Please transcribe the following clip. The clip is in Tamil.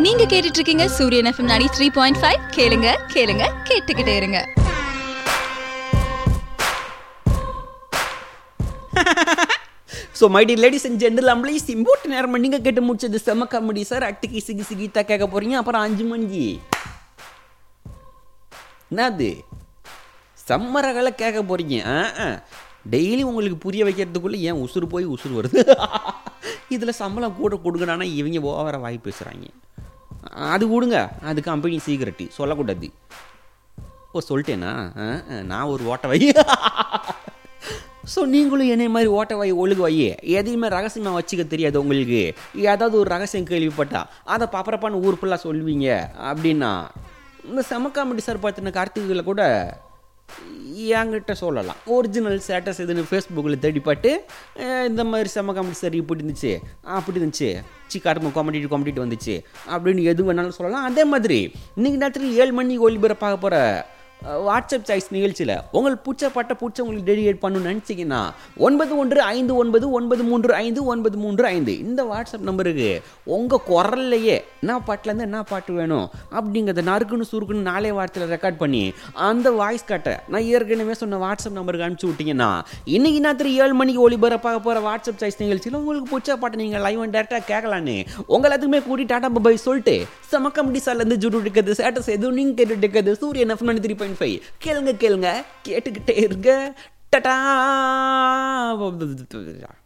நீங்க கேட்டுட்டு இருக்கீங்க சூரியன் எஃப்எம் நாடி த்ரீ பாயிண்ட் ஃபைவ் கேளுங்க கேளுங்க கேட்டுக்கிட்டே இருங்க so my dear ladies and general அம்பளைஸ் இம்போர்ட் நேரம் நீங்கள் கேட்டு முடிச்சது செம காமெடி சார் அக்டிக்கு சிகி சிகித்தா கேட்க போகிறீங்க அப்புறம் அஞ்சு மணிக்கு என்னது சம்மரகளை கேட்க போகிறீங்க ஆ டெய்லி உங்களுக்கு புரிய வைக்கிறதுக்குள்ளே ஏன் உசுறு போய் உசுறு வருது இதில் சம்பளம் கூட கொடுக்கணும்னா இவங்க ஓவர வாய் பேசுகிறாங்க அது கொடுங்க அது கம்பெனி சீக்கிரட்டி சொல்லக்கூடாது ஓ சொல்லிட்டேனா ஆ, ஆ, நான் ஒரு ஓட்ட வை ஸோ நீங்களும் என்னை மாதிரி ஓட்ட வாய் ஒழுகு வை எதையுமே ரகசியமாக வச்சுக்க தெரியாது உங்களுக்கு ஏதாவது ஒரு ரகசியம் கேள்விப்பட்டா அதை பாப்பரப்பான்னு ஊர் ஃபுல்லாக சொல்லுவீங்க அப்படின்னா இந்த செம காமெடி சார் பார்த்தின கார்த்திகளை கூட என்கிட்ட சொல்லலாம் ஒரிஜினல் ஸ்டேட்டஸ் எதுன்னு ஃபேஸ்புக்கில் தேடிப்பட்டு அஹ், இந்த மாதிரி செம காமெடி சார் இப்படி இருந்துச்சு அப்படி இருந்துச்சு சி காட்டு காமெடி காமெடி வந்துச்சு அப்படின்னு எது வேணாலும் சொல்லலாம் அதே மாதிரி இன்னைக்கு நேரத்தில் ஏழு மணிக்கு ஒளிபரப்பாக போகிற வாட்ஸ்அப் சாய்ஸ் நிகழ்ச்சியில் உங்கள் பூச்சப்பட்ட பூச்சை உங்களுக்கு டெடிகேட் பண்ணணும்னு நினச்சிங்கன்னா ஒன்பது ஒன்று ஐந்து ஒன்பது ஒன்பது மூன்று ஐந்து ஒன்பது மூன்று ஐந்து இந்த வாட்ஸ்அப் நம்பருக்கு உங்கள் குரல்லையே என்ன பாட்டிலேருந்து என்ன பாட்டு வேணும் அப்படிங்கிறத நறுக்குன்னு சுருக்குன்னு நாளே வார்த்தையில் ரெக்கார்ட் பண்ணி அந்த வாய்ஸ் கட்டை நான் ஏற்கனவே சொன்ன வாட்ஸ்அப் நம்பருக்கு அனுப்பிச்சி விட்டீங்கன்னா இன்னைக்கு நேரத்தில் ஏழு மணிக்கு ஒளிபரப்பாக போகிற வாட்ஸ்அப் சாய்ஸ் நிகழ்ச்சியில் உங்களுக்கு பிடிச்ச பாட்டை நீங்கள் லைவ் அண்ட் டேரெக்டாக கேட்கலான்னு உங்கள் எல்லாத்துக்குமே கூட்டி டாடா பபாய் சொல்லிட்டு செம கமெடி சார்லேருந்து ஜுடு இருக்கிறது ஸ்டேட்டஸ் எதுவும் நீங்கள் கேட்டுட்டு இருக்கிறது சூரியன் எஃப் த்ரீ பாயிண்ட் ஃபைவ் கேளுங்க கேளுங்க கேட்டுக்கிட்டே இருங்க டட்டா